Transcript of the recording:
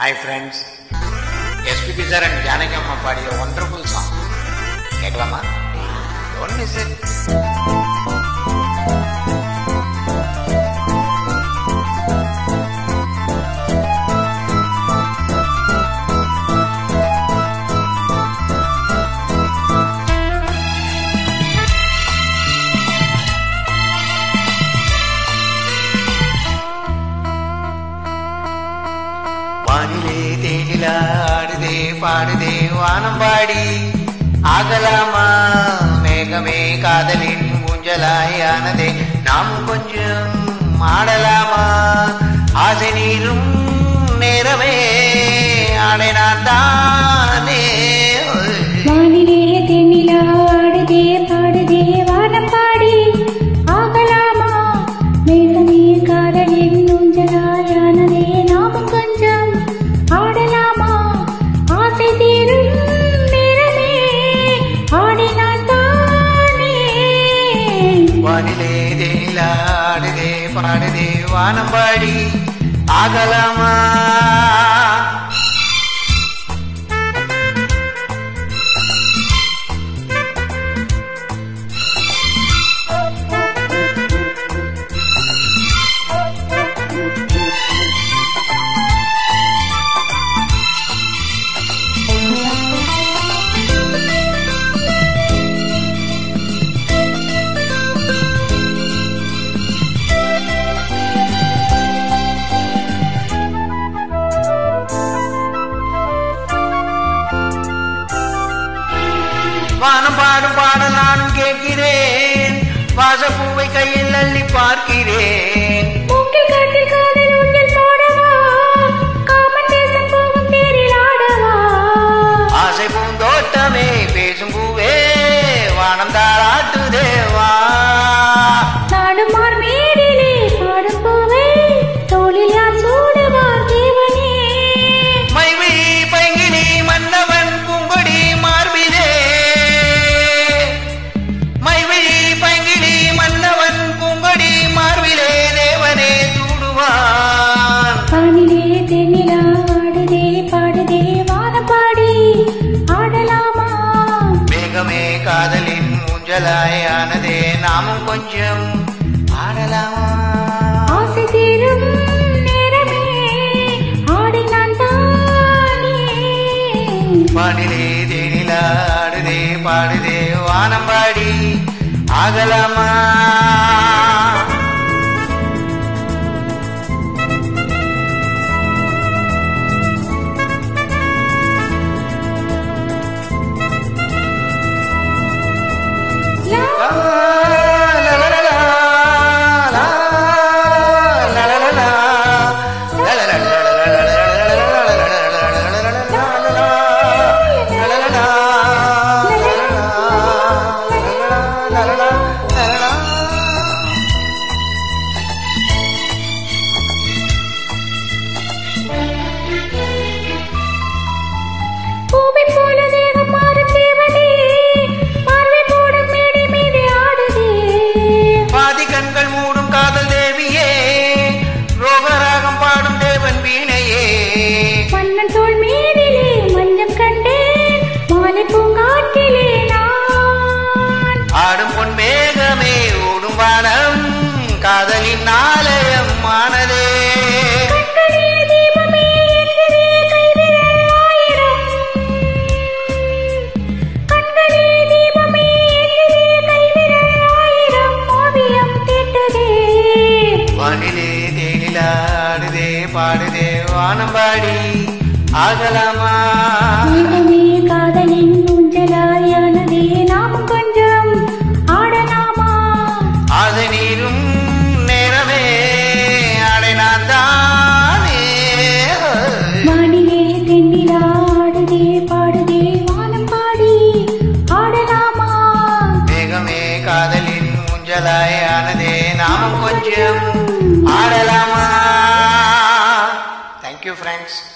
Hi friends SPB sir and Janaki அம்மா பாடிய wonderful song கேட்கலாமா டோன்ட் மிஸ் இட் வானிலே தேனிலா ஆடுதே பாடுதே வானம் பாடி ஆகலாமா மேகமே காதலின் ஊஞ்சலாயானதே நாம் கொஞ்சம் ஆடலாமா ஆசை நீரும் நேரமே ஆடை நான் தானே வானிலே தென்னிலா ஆடுதே பாடுதே வானம் பாடி ஆகலாமா மேகமே காதலின் ஊஞ்சலாயானதே நாமும் கொஞ்சம் ஆடலாமா ஆசை தீரும் நேரமே ஆடினான் தானே வானிலே தேனிலா ஆடுதே பாடுதே வானம் பாடி ஆகலாமா வானம் பாடும் பாடல் நானும் கேட்கிறேன் வாசப்பூவை கையில் அள்ளி பார்க்கிறேன் மூக்கில் காட்டில் காதல் ஊஞ்சல் போடவா காமன் தேசம் போகும் தேரில் ஆடவா ஆசை பூந்தோட்டமே பேசும் பூவே வானம் தாராட்டுதே வா நாடும் மார் மேடிலே பாடும் பூவே தோளில் யார் சூடுவார் தேவனே மைவி பைங்கினி மன்னவன் பூங்கொடி மார்பிலே மைவி பைங்கினி மன்னவன் பூங்கொடி மார்பிலே தேவனே சூடுவான் வானிலே தென்னிலா ஆடுதே பாடுதே வானம் பாடி ஆடலாமா மேகமே காதலின் ஊஞ்சலாயானதே நாமும் கொஞ்சம் ஆடலாமா ஆசை தீரும் நேரமே ஆடினான் தானே பாடிலே தேனிலா ஆடுதே பாடுதே வானம் பாடி ஆகலாமா லா லா, லா, லா, லா, லா, லா, லா, லா, லா, லா. லா, லா, லா, லா, லா, லா, லா, லா, லா, லா, லா, லா. பூவை போல தேவம் மாறும் தேவனே பார்வை போடும் மேடை மீது ஆடுதே பாதி கண்கள் மூடும் காதல் தேவியே ரோகராகம் பாடும் தேவன் வீணையே மன்னன் தோள் மீதிலே மஞ்சம் கண்டேன் மாலை பூங்காற்றிலே நான் ஆடும் பொன் மேகமே ஓடும் வானம் காதலின் ஆலயம் ஆனதே கண்களே தீபமே என்கிறே கைவிரல் ஆயிரம் கண்களே தீபமே என்கிறே கைவிரல் ஆயிரம் ஓவியம் தீட்டுதே வானிலே தேனிலா ஆடுதே பாடுதே வானம் பாடி ஆகலாமா மேகமே காதலின் ஊஞ்சலாயானதே நாமும் கொஞ்சம் ஆடலாமா ஆசை நீரும் நேரமே ஆடை நான் தானே வானிலே தென்னிலா ஆடுதே பாடுதே வானம் பாடி ஆடலாமா மேகமே காதலின் ஊஞ்சலாயானதே நாமும் கொஞ்சம் ஆடலாமா தேங்க்யூ ஃப்ரெண்ட்ஸ்